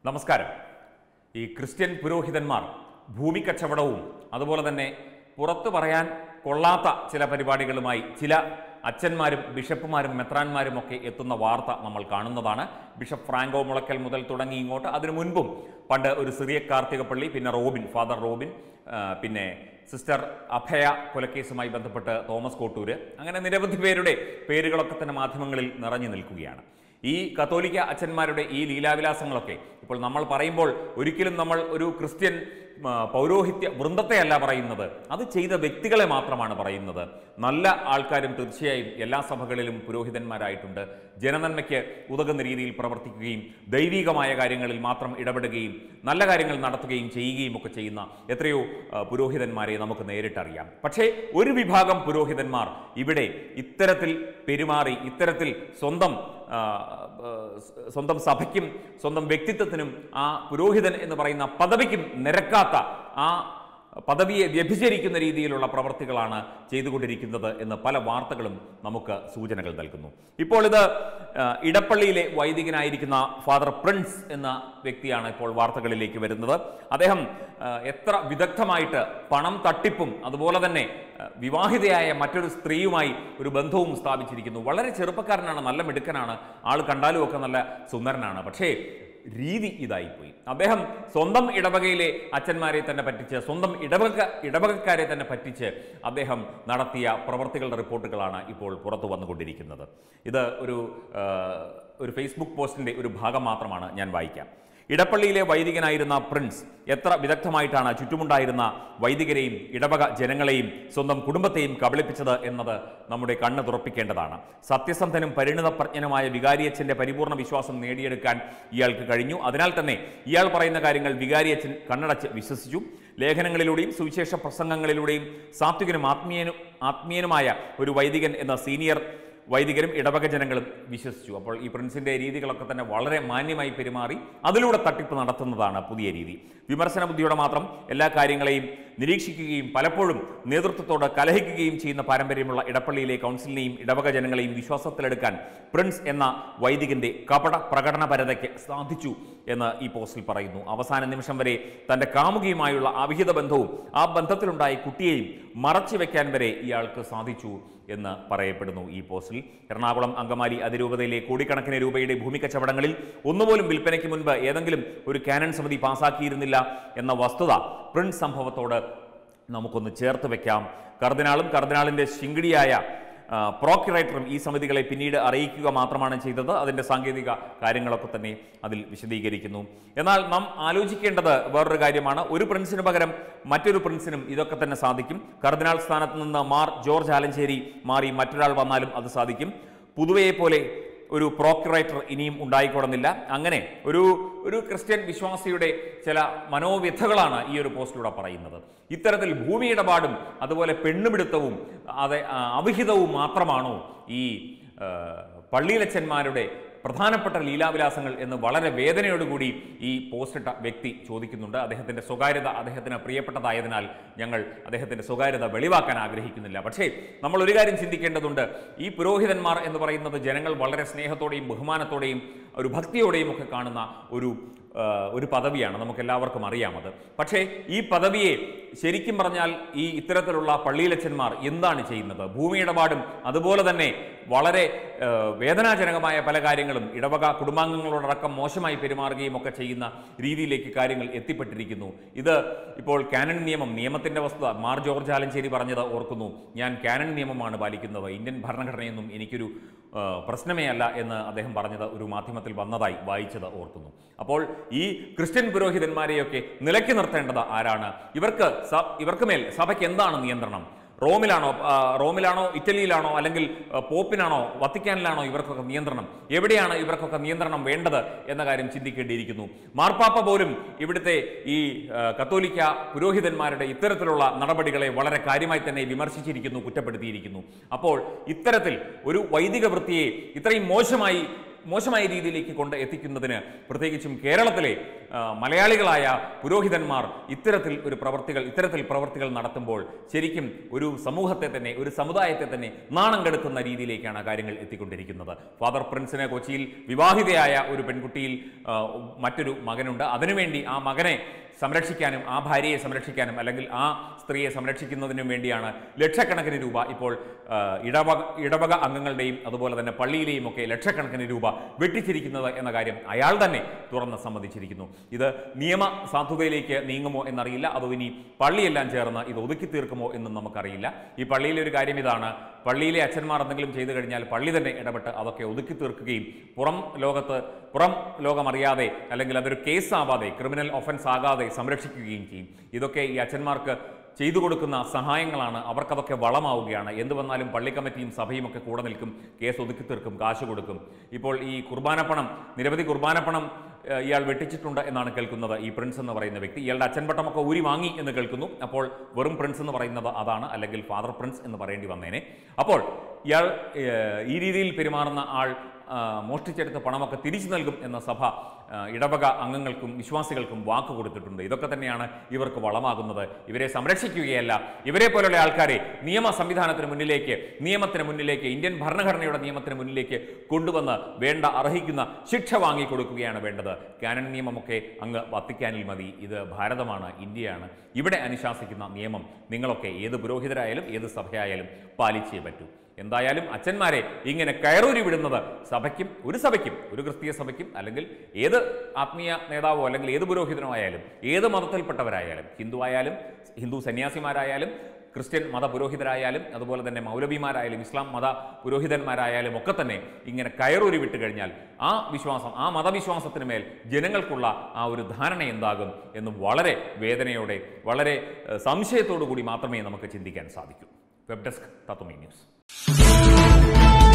നമസ്കാരം ഈ ക്രിസ്ത്യൻ പുരോഹിതന്മാർ ഭൂമി കച്ചവടവും അതുപോലെ തന്നെ പുറത്തു പറയാൻ കൊള്ളാത്ത ചില പരിപാടികളുമായി ചില അച്ഛന്മാരും ബിഷപ്പുമാരും മെത്രാന്മാരും ഒക്കെ എത്തുന്ന വാർത്ത നമ്മൾ കാണുന്നതാണ് ബിഷപ്പ് ഫ്രാങ്കോ മുളക്കൽ മുതൽ തുടങ്ങി ഇങ്ങോട്ട് അതിനു മുൻപും പണ്ട് ഒരു സിറിയ കാർത്തികപ്പള്ളി പിന്നെ റോബിൻ ഫാദർ റോബിൻ ആ, പിന്നെ സിസ്റ്റർ അഭയ കൊലക്കേസുമായി ബന്ധപ്പെട്ട് തോമസ് കോട്ടൂര് അങ്ങനെ നിരവധി പേരുടെ പേരുകളൊക്കെ തന്നെ മാധ്യമങ്ങളിൽ നിറഞ്ഞു നിൽക്കുകയാണ് ഈ കത്തോലിക്ക അച്ഛന്മാരുടെ ഈ ലീലാവിലാസങ്ങളൊക്കെ ഇപ്പോൾ നമ്മൾ പറയുമ്പോൾ ഒരിക്കലും നമ്മൾ ഒരു ക്രിസ്ത്യൻ ആ, പൗരോഹിത്യ വൃന്ദത്തെയല്ല പറയുന്നത് അത് ചെയ്ത വ്യക്തികളെ മാത്രമാണ് പറയുന്നത് നല്ല ആൾക്കാരും തീർച്ചയായും എല്ലാ സഭകളിലും പുരോഹിതന്മാരായിട്ടുണ്ട് ജനനന്മയ്ക്ക് ഉതകുന്ന രീതിയിൽ പ്രവർത്തിക്കുകയും ദൈവികമായ കാര്യങ്ങളിൽ മാത്രം ഇടപെടുകയും നല്ല കാര്യങ്ങൾ നടത്തുകയും ചെയ്യുകയും ഒക്കെ ചെയ്യുന്ന എത്രയോ ആ, പുരോഹിതന്മാരെ നമുക്ക് നേരിട്ടറിയാം പക്ഷേ ഒരു വിഭാഗം പുരോഹിതന്മാർ ഇവിടെ ഇത്തരത്തിൽ പെരുമാറി ഇത്തരത്തിൽ സ്വന്തം ആ, ആ, സ്വന്തം സഭയ്ക്കും സ്വന്തം വ്യക്തിത്വത്തിനും ആ പുരോഹിതൻ എന്ന് പറയുന്ന പദവിക്കും നിരക്കാത്ത ആ പദവിയെ വ്യഭിചരിക്കുന്ന രീതിയിലുള്ള പ്രവർത്തികളാണ് ചെയ്തുകൊണ്ടിരിക്കുന്നത് എന്ന് പല വാർത്തകളും നമുക്ക് സൂചനകൾ നൽകുന്നു ഇപ്പോൾ ഇത് ആ, ഇടപ്പള്ളിയിലെ വൈദികനായിരിക്കുന്ന ഫാദർ പ്രിൻസ് എന്ന വ്യക്തിയാണ് ഇപ്പോൾ വാർത്തകളിലേക്ക് വരുന്നത് അദ്ദേഹം ആ, എത്ര വിദഗ്ധമായിട്ട് പണം തട്ടിപ്പും അതുപോലെ തന്നെ ആ, വിവാഹിതയായ മറ്റൊരു സ്ത്രീയുമായി ഒരു ബന്ധവും സ്ഥാപിച്ചിരിക്കുന്നു വളരെ ചെറുപ്പക്കാരനാണ് നല്ല മിടുക്കനാണ് ആൾ കണ്ടാലും ഒക്കെ നല്ല സുന്ദരനാണ് പക്ഷേ രീതി ഇതായിപ്പോയി അദ്ദേഹം സ്വന്തം ഇടവകയിലെ അച്ഛന്മാരെ തന്നെ പറ്റിച്ച് സ്വന്തം ഇടവക ഇടവകക്കാരെ തന്നെ പറ്റിച്ച് അദ്ദേഹം നടത്തിയ പ്രവർത്തികളുടെ റിപ്പോർട്ടുകളാണ് ഇപ്പോൾ പുറത്തു വന്നുകൊണ്ടിരിക്കുന്നത് ഇത് ഒരു ആ, ഒരു ഫേസ്ബുക്ക് പോസ്റ്റിന്റെ ഒരു ഭാഗം മാത്രമാണ് ഞാൻ വായിക്കാം ഇടപ്പള്ളിയിലെ വൈദികനായിരുന്ന പ്രിൻസ് എത്ര വിദഗ്ധമായിട്ടാണ് ചുറ്റുമുണ്ടായിരുന്ന വൈദികരെയും ഇടവക ജനങ്ങളെയും സ്വന്തം കുടുംബത്തെയും കബളിപ്പിച്ചത് എന്നത് നമ്മുടെ കണ്ണ് തുറപ്പിക്കേണ്ടതാണ് സത്യസന്ധനും പരിണിതപ്രജ്ഞനുമായ വികാരിയച്ഛന്റെ പരിപൂർണ വിശ്വാസം നേടിയെടുക്കാൻ ഇയാൾക്ക് കഴിഞ്ഞു അതിനാൽ തന്നെ ഇയാൾ പറയുന്ന കാര്യങ്ങൾ വികാരിയച്ഛൻ കണ്ണടച്ച് വിശ്വസിച്ചു ലേഖനങ്ങളിലൂടെയും സുവിശേഷ പ്രസംഗങ്ങളിലൂടെയും സാത്വികനും ആത്മീയനും ആത്മീയനുമായ ഒരു വൈദികൻ എന്ന സീനിയർ വൈദികരും ഇടവക ജനങ്ങളും വിശ്വസിച്ചു അപ്പോൾ ഈ പ്രിൻസിന്റെ രീതികളൊക്കെ തന്നെ വളരെ മാന്യമായി പെരുമാറി അതിലൂടെ തട്ടിപ്പ് നടത്തുന്നതാണ് പുതിയ രീതി വിമർശന ബുദ്ധിയോടെ മാത്രം എല്ലാ കാര്യങ്ങളെയും നിരീക്ഷിക്കുകയും പലപ്പോഴും നേതൃത്വത്തോട് കലഹിക്കുകയും ചെയ്യുന്ന പാരമ്പര്യമുള്ള ഇടപ്പള്ളിയിലെ കൗൺസിലിനെയും ഇടവക ജനങ്ങളെയും വിശ്വാസത്തിലെടുക്കാൻ പ്രിൻസ് എന്ന വൈദികന്റെ കപട പ്രകടനപരതയ്ക്ക് സാധിച്ചു എന്ന് ഈ പോസ്റ്റിൽ പറയുന്നു അവസാന നിമിഷം വരെ തന്റെ കാമുകിയുമായുള്ള അവിഹിത ബന്ധവും ആ ബന്ധത്തിലുണ്ടായ കുട്ടിയെയും മറച്ചു വെക്കാൻ വരെ ഇയാൾക്ക് സാധിച്ചു എന്ന് പറയപ്പെടുന്നു ഈ പോസ്റ്റിൽ എറണാകുളം അങ്കമാലി അതിരൂപതയിലെ കോടിക്കണക്കിന് രൂപയുടെ ഭൂമി കച്ചവടങ്ങളിൽ ഒന്നുപോലും വിൽപ്പനയ്ക്ക് മുൻപ് ഏതെങ്കിലും ഒരു കാനൻ സമിതി പാസാക്കിയിരുന്നില്ല എന്ന വസ്തുത പ്രിൻസ് സംഭവത്തോട് നമുക്കൊന്ന് ചേർത്ത് വെക്കാം കർദിനാളും കർദിനാളിൻ്റെ ശിങ്കിടിയായ ആ, പ്രോക്യുറേറ്ററും ഈ സമിതികളെ പിന്നീട് അറിയിക്കുക മാത്രമാണ് ചെയ്തത് അതിൻ്റെ സാങ്കേതിക കാര്യങ്ങളൊക്കെ തന്നെ അതിൽ വിശദീകരിക്കുന്നു എന്നാൽ നാം ആലോചിക്കേണ്ടത് വേറൊരു കാര്യമാണ് ഒരു പ്രിൻസിന് പകരം മറ്റൊരു പ്രിൻസിനും ഇതൊക്കെ തന്നെ സാധിക്കും കർദിനാൾ സ്ഥാനത്ത് നിന്ന് മാർ ജോർജ് ആലഞ്ചേരി മാറി മറ്റൊരാൾ വന്നാലും അത് സാധിക്കും പുതുവയെ പോലെ ഒരു പ്രോക്യുറേറ്റർ ഇനിയും ഉണ്ടായിക്കൊള്ളുന്നില്ല അങ്ങനെ ഒരു ഒരു ക്രിസ്ത്യൻ വിശ്വാസിയുടെ ചില മനോവ്യഥകളാണ് ഈ ഒരു പോസ്റ്റിലൂടെ പറയുന്നത് ഇത്തരത്തിൽ ഭൂമി ഇടപാടും അതുപോലെ പെണ്ണുപിടുത്തവും അതെ ആ, അവിഹിതവും മാത്രമാണോ ഈ ആ, പള്ളിയിലച്ചന്മാരുടെ പ്രധാനപ്പെട്ട ലീലാവിലാസങ്ങൾ എന്ന് വളരെ വേദനയോടുകൂടി ഈ പോസ്റ്റിട്ട വ്യക്തി ചോദിക്കുന്നുണ്ട് അദ്ദേഹത്തിന്റെ സ്വകാര്യത അദ്ദേഹത്തിന് പ്രിയപ്പെട്ടതായതിനാൽ ഞങ്ങൾ അദ്ദേഹത്തിന്റെ സ്വകാര്യത വെളിവാക്കാൻ ആഗ്രഹിക്കുന്നില്ല പക്ഷേ നമ്മൾ ഒരു കാര്യം ചിന്തിക്കേണ്ടതുണ്ട് ഈ പുരോഹിതന്മാർ എന്ന് പറയുന്നത് ജനങ്ങൾ വളരെ സ്നേഹത്തോടെയും ബഹുമാനത്തോടെയും ഒരു ഭക്തിയോടെയും ഒക്കെ കാണുന്ന ഒരു ആ, ഒരു പദവിയാണ് നമുക്ക് എല്ലാവർക്കും അറിയാം അത് പക്ഷേ ഈ പദവിയെ ശരിക്കും പറഞ്ഞാൽ ഈ ഇത്തരത്തിലുള്ള പള്ളിയിലച്ചന്മാർ എന്താണ് ചെയ്യുന്നത് ഭൂമി ഇടപാടും അതുപോലെ തന്നെ വളരെ ആ, വേദനാജനകമായ പല കാര്യങ്ങളും ഇടവക കുടുംബാംഗങ്ങളോടക്കം മോശമായി പെരുമാറുകയും ഒക്കെ ചെയ്യുന്ന രീതിയിലേക്ക് കാര്യങ്ങൾ എത്തിപ്പെട്ടിരിക്കുന്നു ഇത് ഇപ്പോൾ കാനൺ നിയമം നിയമത്തിന്റെ വസ്തുത മാർ ജോർജ് ആലഞ്ചേരി പറഞ്ഞത് ഓർക്കുന്നു ഞാൻ കാനൺ നിയമമാണ് പാലിക്കുന്നത് ഇന്ത്യൻ ഭരണഘടനയൊന്നും എനിക്കൊരു ആ, പ്രശ്നമേ അല്ല എന്ന് അദ്ദേഹം പറഞ്ഞത് ഒരു മാധ്യമത്തിൽ വന്നതായി വായിച്ചത് ഓർക്കുന്നു അപ്പോൾ ഈ ക്രിസ്ത്യൻ പുരോഹിതന്മാരെയൊക്കെ നിലയ്ക്ക് നിർത്തേണ്ടത് ആരാണ് ഇവർക്ക് സ- ഇവർക്ക് മേൽ സഭയ്ക്ക് എന്താണ് നിയന്ത്രണം റോമിലാണോ ആ, റോമിലാണോ ഇറ്റലിയിലാണോ അല്ലെങ്കിൽ ആ, പോപ്പിനാണോ വത്തിക്കാനിലാണോ ഇവർക്കൊക്കെ നിയന്ത്രണം എവിടെയാണ് ഇവർക്കൊക്കെ നിയന്ത്രണം വേണ്ടത് എന്ന കാര്യം ചിന്തിക്കേണ്ടിയിരിക്കുന്നു മാർപ്പാപ്പ പോലും ഇവിടുത്തെ ഈ ആ, കത്തോലിക്ക പുരോഹിതന്മാരുടെ ഇത്തരത്തിലുള്ള നടപടികളെ വളരെ കാര്യമായി തന്നെ വിമർശിച്ചിരിക്കുന്നു കുറ്റപ്പെടുത്തിയിരിക്കുന്നു അപ്പോൾ ഇത്തരത്തിൽ ഒരു വൈദിക വൃത്തിയെ ഇത്രയും മോശമായി മോശമായ രീതിയിലേക്ക് കൊണ്ട് എത്തിക്കുന്നതിന് പ്രത്യേകിച്ചും കേരളത്തിലെ ആ, മലയാളികളായ പുരോഹിതന്മാർ ഇത്തരത്തിൽ ഒരു പ്രവർത്തികൾ ഇത്തരത്തിൽ പ്രവർത്തികൾ നടത്തുമ്പോൾ ശരിക്കും ഒരു സമൂഹത്തെ തന്നെ ഒരു സമുദായത്തെ തന്നെ നാണം കെടുത്തുന്ന രീതിയിലേക്കാണ് കാര്യങ്ങൾ എത്തിക്കൊണ്ടിരിക്കുന്നത് ഫാദർ പ്രിൻസിന് കൊച്ചിയിൽ വിവാഹിതയായ ഒരു പെൺകുട്ടിയിൽ ആ, മറ്റൊരു മകനുണ്ട് അതിനുവേണ്ടി ആ മകനെ സംരക്ഷിക്കാനും ആ ഭാര്യയെ സംരക്ഷിക്കാനും അല്ലെങ്കിൽ ആ സ്ത്രീയെ സംരക്ഷിക്കുന്നതിനും വേണ്ടിയാണ് ലക്ഷക്കണക്കിന് രൂപ ഇപ്പോൾ ആ, ഇടവക ഇടവക അംഗങ്ങളുടെയും അതുപോലെ തന്നെ പള്ളിയിലെയും ഒക്കെ ലക്ഷക്കണക്കിന് രൂപ വെട്ടിച്ചിരിക്കുന്നത് എന്ന കാര്യം അയാൾ തന്നെ തുറന്ന് സമ്മതിച്ചിരിക്കുന്നു ഇത് നിയമ സാധുതയിലേക്ക് നീങ്ങുമോ എന്നറിയില്ല അതോ ഇനി പള്ളിയെല്ലാം ചേർന്ന് ഇത് ഒതുക്കി തീർക്കുമോ എന്നും നമുക്കറിയില്ല ഈ പള്ളിയിലെ ഒരു കാര്യം ഇതാണ് പള്ളിയിലെ അച്ഛന്മാർ എന്തെങ്കിലും ചെയ്തു കഴിഞ്ഞാൽ പള്ളി തന്നെ ഇടപെട്ട് അതൊക്കെ ഒതുക്കി തീർക്കുകയും പുറം ലോകത്ത് പുറം ലോകം അറിയാതെ അല്ലെങ്കിൽ അതൊരു കേസാവാതെ ക്രിമിനൽ ഒഫൻസ് ആകാതെ സംരക്ഷിക്കുകയും ചെയ്യും ഇതൊക്കെ ഈ അച്ഛന്മാർക്ക് ചെയ്തു കൊടുക്കുന്ന സഹായങ്ങളാണ് അവർക്കതൊക്കെ വളമാവുകയാണ് എന്ത് വന്നാലും പള്ളി കമ്മിറ്റിയും സഭയും ഒക്കെ കൂടെ നിൽക്കും കേസ് ഒതുക്കി തീർക്കും കാശ് കൊടുക്കും ഇപ്പോൾ ഈ കുർബാനപ്പണം നിരവധി കുർബാനപ്പണം ഏഹ്, ഇയാൾ വെട്ടിച്ചിട്ടുണ്ട് എന്നാണ് കേൾക്കുന്നത് ഈ പ്രിൻസ് എന്ന് പറയുന്ന വ്യക്തി ഇയാളുടെ അച്ഛൻ പട്ടമൊക്കെ ഊരി വാങ്ങി എന്ന് കേൾക്കുന്നു അപ്പോൾ വെറും പ്രിൻസ് എന്ന് പറയുന്നത് അതാണ് അല്ലെങ്കിൽ ഫാദർ പ്രിൻസ് എന്ന് പറയേണ്ടി വന്നേനെ അപ്പോൾ ഇയാൾ ഏഹ്, ഈ രീതിയിൽ പെരുമാറുന്ന ആൾ ആ, മോഷ്ടിച്ചെടുത്ത പണമൊക്കെ തിരിച്ചു നൽകും എന്ന സഭ ആ, ഇടവക അംഗങ്ങൾക്കും വിശ്വാസികൾക്കും വാക്ക് കൊടുത്തിട്ടുണ്ട് ഇതൊക്കെ തന്നെയാണ് ഇവർക്ക് വളമാകുന്നത് ഇവരെ സംരക്ഷിക്കുകയല്ല ഇവരെ പോലുള്ള ആൾക്കാരെ നിയമ സംവിധാനത്തിന് മുന്നിലേക്ക് നിയമത്തിന് മുന്നിലേക്ക് ഇന്ത്യൻ ഭരണഘടനയുടെ നിയമത്തിന് മുന്നിലേക്ക് കൊണ്ടുവന്ന് വേണ്ട അർഹിക്കുന്ന ശിക്ഷ വാങ്ങിക്കൊടുക്കുകയാണ് വേണ്ടത് കാനൻ നിയമമൊക്കെ അങ്ങ് വത്തിക്കാനിൽ മതി ഇത് ഭാരതമാണ് ഇന്ത്യയാണ് ഇവിടെ അനുശാസിക്കുന്ന നിയമം നിങ്ങളൊക്കെ ഏത് പുരോഹിതരായാലും ഏത് സഭയായാലും പാലിച്ചേ പറ്റൂ എന്തായാലും അച്ഛന്മാരെ ഇങ്ങനെ കയറൂരി വിടുന്നത് സഭയ്ക്കും ഒരു സഭയ്ക്കും ഒരു ക്രിസ്തീയ സഭയ്ക്കും അല്ലെങ്കിൽ ഏത് ആത്മീയ നേതാവോ അല്ലെങ്കിൽ ഏത് പുരോഹിതനോ ആയാലും ഏത് മതത്തിൽപ്പെട്ടവരായാലും ഹിന്ദു ആയാലും ഹിന്ദു സന്യാസിമാരായാലും ക്രിസ്ത്യൻ മത പുരോഹിതരായാലും അതുപോലെ തന്നെ മൗലവിമാരായാലും ഇസ്ലാം മത പുരോഹിതന്മാരായാലും ഒക്കെ തന്നെ ഇങ്ങനെ കയറൂരി വിട്ട് കഴിഞ്ഞാൽ ആ വിശ്വാസം ആ മതവിശ്വാസത്തിന് മേൽ ജനങ്ങൾക്കുള്ള ആ ഒരു ധാരണ എന്താകും എന്ന് വളരെ വേദനയോടെ വളരെ ഏഹ്, സംശയത്തോടു കൂടി മാത്രമേ നമുക്ക് ചിന്തിക്കാൻ സാധിക്കൂ വെബ് ഡെസ്ക് തത്വമേ ന്യൂസ്